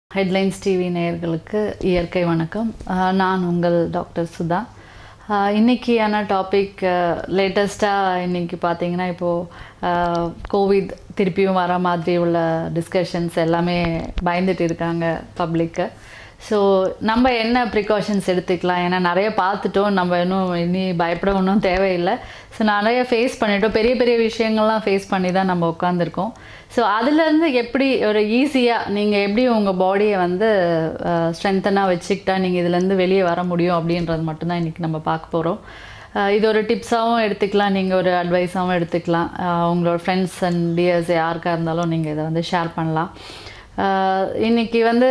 headlines TV நேயர்களுக்கு இயற்கை வணக்கம் ஆஹ் நான் உங்கள் டாக்டர் சுதா ஆஹ் இன்னைக்கான டாபிக் லேட்டஸ்ட்டாக இன்னைக்கு பார்த்தீங்கன்னா இப்போது கோவிட் திருப்பியும் வர மாதிரி உள்ள டிஸ்கஷன்ஸ் எல்லாமே பயந்துட்டு இருக்காங்க பப்ளிக்கு ஸோ நம்ம என்ன ப்ரிகாஷன்ஸ் எடுத்துக்கலாம் ஏன்னா நிறைய பார்த்துட்டோம் நம்ம இன்னும் இனி பயப்பட ஒன்றும் தேவையில்லை ஸோ நிறைய ஃபேஸ் பண்ணிட்டோம் பெரிய பெரிய விஷயங்கள்லாம் ஃபேஸ் பண்ணி தான் நம்ம உட்காந்துருக்கோம் ஸோ அதுலேருந்து எப்படி ஒரு ஈஸியாக நீங்கள் எப்படி உங்கள் பாடியை வந்து ஸ்ட்ரென்த்தனாக வச்சுக்கிட்டா நீங்கள் இதுலேருந்து வெளியே வர முடியும் அப்படின்றது மட்டும்தான் இன்றைக்கி நம்ம பார்க்க போகிறோம் இது ஒரு டிப்ஸாகவும் எடுத்துக்கலாம் நீங்கள் ஒரு அட்வைஸாகவும் எடுத்துக்கலாம் அஹ் உங்களோட ஃப்ரெண்ட்ஸ் அண்ட் டியர்ஸ் யாருக்காக இருந்தாலும் நீங்கள் இதை வந்து ஷேர் பண்ணலாம் ஆஹ் இன்னைக்கு வந்து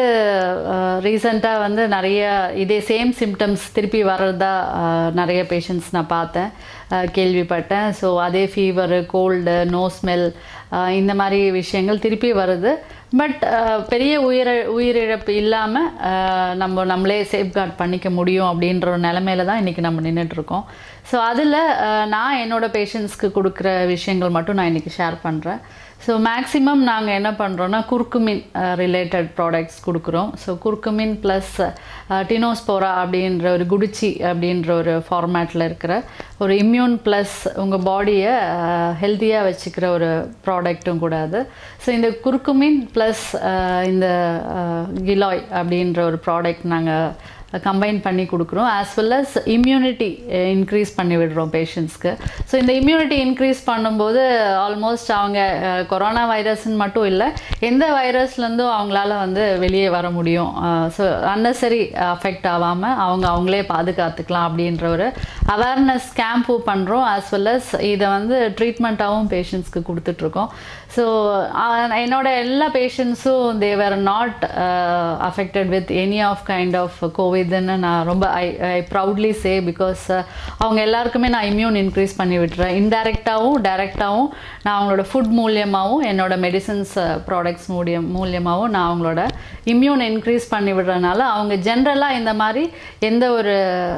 ரீசண்டாக வந்து நிறைய இதே சேம் சிம்டம்ஸ் திருப்பி வர்றதா ஆஹ் நிறைய பேஷண்ட்ஸ் நான் பார்த்தேன் ஆஹ் கேள்விப்பட்டேன் ஸோ அதே ஃபீவரு கோல்டு நோ ஸ்மெல் இந்த மாதிரி விஷயங்கள் திருப்பி வருது பட் பெரிய உயிர உயிரிழப்பு இல்லாமல் நம்ம நம்மளே சேஃப்கார்ட் பண்ணிக்க முடியும் அப்படின்ற ஒரு நிலமையில தான் இன்றைக்கி நம்ம நின்றுட்டுருக்கோம் ஸோ அதில் நான் என்னோடய பேஷண்ட்ஸ்க்கு கொடுக்குற விஷயங்கள் மட்டும் நான் இன்றைக்கி ஷேர் பண்ணுறேன் ஸோ மேக்ஸிமம் நாங்கள் என்ன பண்ணுறோன்னா குர்குமின் ரிலேட்டட் ப்ராடக்ட்ஸ் கொடுக்குறோம் ஸோ குர்குமின் ப்ளஸ் டினோஸ்போரா அப்படின்ற ஒரு குடிச்சி அப்படின்ற ஒரு ஃபார்மேட்டில் இருக்கிற ஒரு இம்யூன் ப்ளஸ் உங்கள் பாடியை ஹெல்த்தியாக வச்சுக்கிற ஒரு ப்ராடக்ட்டும் கூட அது ஸோ இந்த குர்குமின் ப்ளஸ் இந்த கிலாய் அப்படின்ற ஒரு ப்ராடக்ட் நாங்கள் கம்பைன் பண்ணி கொடுக்குறோம் as well as immunity increase பண்ணி விடுறோம் பேஷண்ட்ஸ்க்கு ஸோ இந்த இம்யூனிட்டி இன்க்ரீஸ் பண்ணும்போது ஆல்மோஸ்ட் அவங்க கொரோனா வைரஸ்ன்னு மட்டும் இல்லை எந்த வைரஸ்லேருந்தும் அவங்களால வந்து வெளியே வர முடியும் ஸோ அன்னசரி அஃபெக்ட் ஆகாமல் அவங்க அவங்களே பாதுகாத்துக்கலாம் அப்படின்ற ஒரு அவேர்னஸ் கேம்ப்பு பண்ணுறோம் ஆஸ் வெல் அஸ் இதை வந்து ட்ரீட்மெண்ட்டாகவும் பேஷண்ட்ஸ்க்கு கொடுத்துட்ருக்கோம் ஸோ என்னோட எல்லா பேஷண்ட்ஸும் they're not affected with any of kind of கோவிட்னு நான் ரொம்ப ஐ ஐ ப்ரவுட்லி சே பிகாஸ் அவங்க எல்லாருக்குமே நான் இம்யூன் இன்க்ரீஸ் பண்ணி விட்டுறேன் இன்டைரக்டாகவும் டைரெக்டாகவும் நான் அவங்களோட ஃபுட் மூலியமாகவும் என்னோட மெடிசன்ஸ் ப்ராடக்ட்ஸ் மூலியம் மூலியமாகவும் நான் அவங்களோட இம்யூன் இன்க்ரீஸ் பண்ணி விடுறதுனால அவங்க ஜென்ரலாக இந்த மாதிரி எந்த ஒரு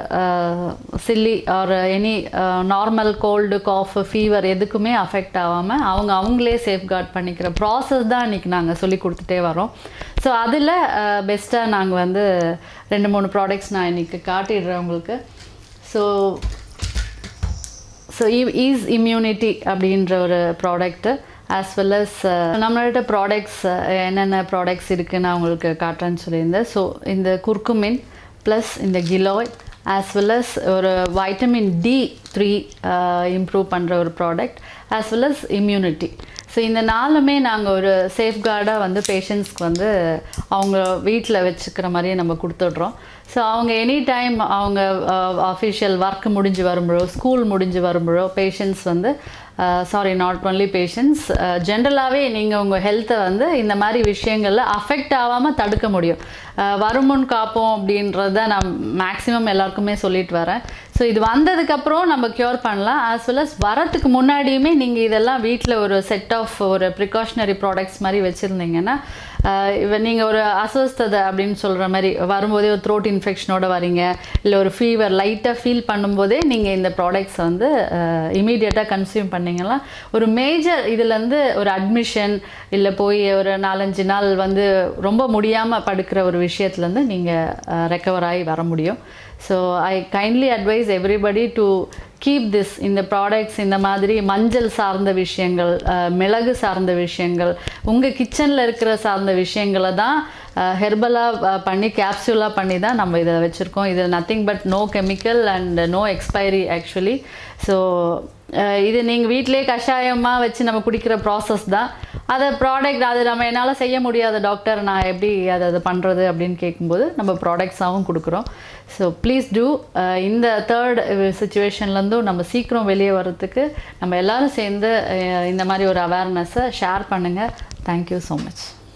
chilly or any normal cold cough fever எதுக்குமே அஃபெக்ட் ஆகாமல் அவங்க அவங்களே சேஃப்கார்ட் பண்ணிக்கிற ப்ராசஸ் தான் இன்றைக்கி நாங்கள் சொல்லி கொடுத்துட்டே வரோம் ஸோ அதில் பெஸ்ட்டாக நாங்கள் வந்து ரெண்டு மூணு ப்ராடக்ட்ஸ் நான் இன்றைக்கி காட்டிடுறேன் உங்களுக்கு ஸோ ஸோ ஈஸ் இம்யூனிட்டி அப்படின்ற ஒரு ப்ராடக்ட்டு ஆஸ் வெல் அஸ் நம்மள்கிட்ட ப்ராடக்ட்ஸ் என்னென்ன ப்ராடக்ட்ஸ் இருக்குதுன்னு நான் உங்களுக்கு காட்டுறேன்னு சொல்லியிருந்தேன் ஸோ இந்த குர்குமின் ப்ளஸ் இந்த கிலோய் ஆஸ் வெல் அஸ் ஒரு வைட்டமின் டி த்ரீ இம்ப்ரூவ் பண்ணுற ஒரு product as well as immunity so இந்த நாளுமே நாங்கள் ஒரு சேஃப்கார்டாக வந்து பேஷண்ட்ஸ்க்கு வந்து அவங்க வீட்டில் வச்சுக்கிற மாதிரியே நம்ம கொடுத்துட்றோம் ஸோ அவங்க எனி டைம் அவங்க அஃபிஷியல் ஒர்க் முடிஞ்சு வரும்போதோ ஸ்கூல் முடிஞ்சு வரும்போதோ பேஷண்ட்ஸ் வந்து சாரி நாட் ஒன்லி பேஷண்ட்ஸ் ஜென்ரலாகவே நீங்கள் உங்கள் ஹெல்த்தை வந்து இந்த மாதிரி விஷயங்களில் அஃபெக்ட் ஆகாமல் தடுக்க முடியும் வருமுன் காப்போம் அப்படின்றத நான் மேக்ஸிமம் எல்லாருக்குமே சொல்லிட்டு வரேன் ஸோ இது வந்ததுக்கப்புறம் நம்ம க்யூர் பண்ணலாம் ஆஸ் வெல் அஸ் வரத்துக்கு முன்னாடியுமே நீங்கள் இதெல்லாம் வீட்டில் ஒரு செட் ஆஃப் ஒரு ப்ரிகாஷனரி ப்ராடக்ட்ஸ் மாதிரி வச்சுருந்தீங்கன்னா இப்போ நீங்கள் ஒரு அஸ்வஸ்ததை அப்படின்னு சொல்கிற மாதிரி வரும்போதே ஒரு த்ரோட் இன்ஃபெக்ஷனோட வரீங்க இல்லை ஒரு ஃபீவர் லைட்டாக ஃபீல் பண்ணும்போதே நீங்கள் இந்த ப்ராடக்ட்ஸ் வந்து இமீடியட்டாக கன்சியூம் பண்ணிங்கன்னா ஒரு மேஜர் இதுலேருந்து ஒரு அட்மிஷன் இல்லை போய் ஒரு நாலஞ்சு நாள் வந்து ரொம்ப முடியாமல் படுக்கிற ஒரு விஷயத்துலேருந்து நீங்கள் ரெக்கவர் ஆகி வர முடியும் so I kindly advise everybody to keep this இந்த ப்ராடக்ட்ஸ் இந்த மாதிரி மஞ்சள் சார்ந்த விஷயங்கள் மிளகு சார்ந்த விஷயங்கள் உங்கள் கிச்சனில் இருக்கிற சார்ந்த விஷயங்களை தான் ஹெர்பலாக பண்ணி கேப்சூலாக பண்ணி தான் நம்ம இதை வச்சுருக்கோம் இது nothing but no chemical and no expiry actually so இது நீங்கள் வீட்டிலே கஷாயமாக வச்சு நம்ம குடிக்கிற ப்ராசஸ் தான் அதை ப்ராடக்ட் அது நம்ம என்னால் செய்ய முடியாத டாக்டர் நான் எப்படி அதை அது பண்ணுறது அப்படின்னு கேட்கும்போது நம்ம ப்ராடக்ட்ஸாகவும் கொடுக்குறோம் ஸோ ப்ளீஸ் டூ இந்த தேர்ட் சுச்சுவேஷன்லேருந்தும் நம்ம சீக்கிரம் வெளியே வர்றதுக்கு நம்ம எல்லோரும் சேர்ந்து இந்த மாதிரி ஒரு அவேர்னஸை ஷேர் பண்ணுங்கள் தேங்க்யூ ஸோ மச்